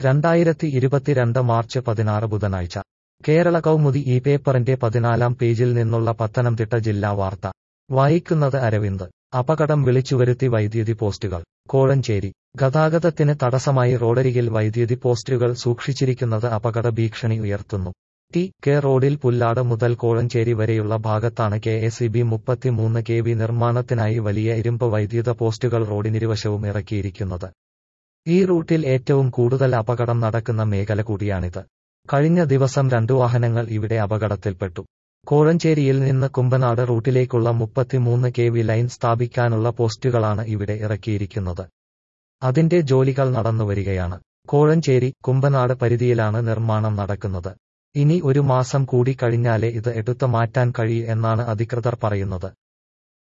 രണ്ടായിരത്തി ഇരുപത്തിരണ്ട് മാർച്ച് പതിനാറ് ബുധനാഴ്ച കേരള കൗമുദി ഈ പേപ്പറിന്റെ പതിനാലാം പേജിൽ നിന്നുള്ള പത്തനംതിട്ട ജില്ലാ വാർത്ത വായിക്കുന്നത് അരവിന്ദ് അപകടം വിളിച്ചുവരുത്തി വൈദ്യുതി പോസ്റ്റുകൾ കോഴഞ്ചേരി ഗതാഗതത്തിന് തടസ്സമായി റോഡരികിൽ വൈദ്യുതി പോസ്റ്റുകൾ സൂക്ഷിച്ചിരിക്കുന്നത് അപകട ഭീഷണി ഉയർത്തുന്നു ടി കെ റോഡിൽ പുല്ലാട് മുതൽ കോഴഞ്ചേരി വരെയുള്ള ഭാഗത്താണ് കെ എസ് ഇ ബി മുപ്പത്തിമൂന്ന് കെ വി നിർമ്മാണത്തിനായി വലിയ ഇരുമ്പ് വൈദ്യുത പോസ്റ്റുകൾ റോഡിനിരുവശവും ഇറക്കിയിരിക്കുന്നത് ഈ റൂട്ടിൽ ഏറ്റവും കൂടുതൽ അപകടം നടക്കുന്ന മേഖല കൂടിയാണിത് കഴിഞ്ഞ ദിവസം രണ്ടു വാഹനങ്ങൾ ഇവിടെ അപകടത്തിൽപ്പെട്ടു കോഴഞ്ചേരിയിൽ നിന്ന് കുമ്പനാട് റൂട്ടിലേക്കുള്ള മുപ്പത്തിമൂന്ന് കെ വി ലൈൻ സ്ഥാപിക്കാനുള്ള പോസ്റ്റുകളാണ് ഇവിടെ ഇറക്കിയിരിക്കുന്നത് അതിന്റെ ജോലികൾ നടന്നുവരികയാണ് കോഴഞ്ചേരി കുമ്പനാട് പരിധിയിലാണ് നിർമ്മാണം നടക്കുന്നത് ഇനി ഒരു മാസം കൂടി കഴിഞ്ഞാലേ ഇത് എടുത്തു മാറ്റാൻ കഴിയൂ എന്നാണ് അധികൃതർ പറയുന്നത്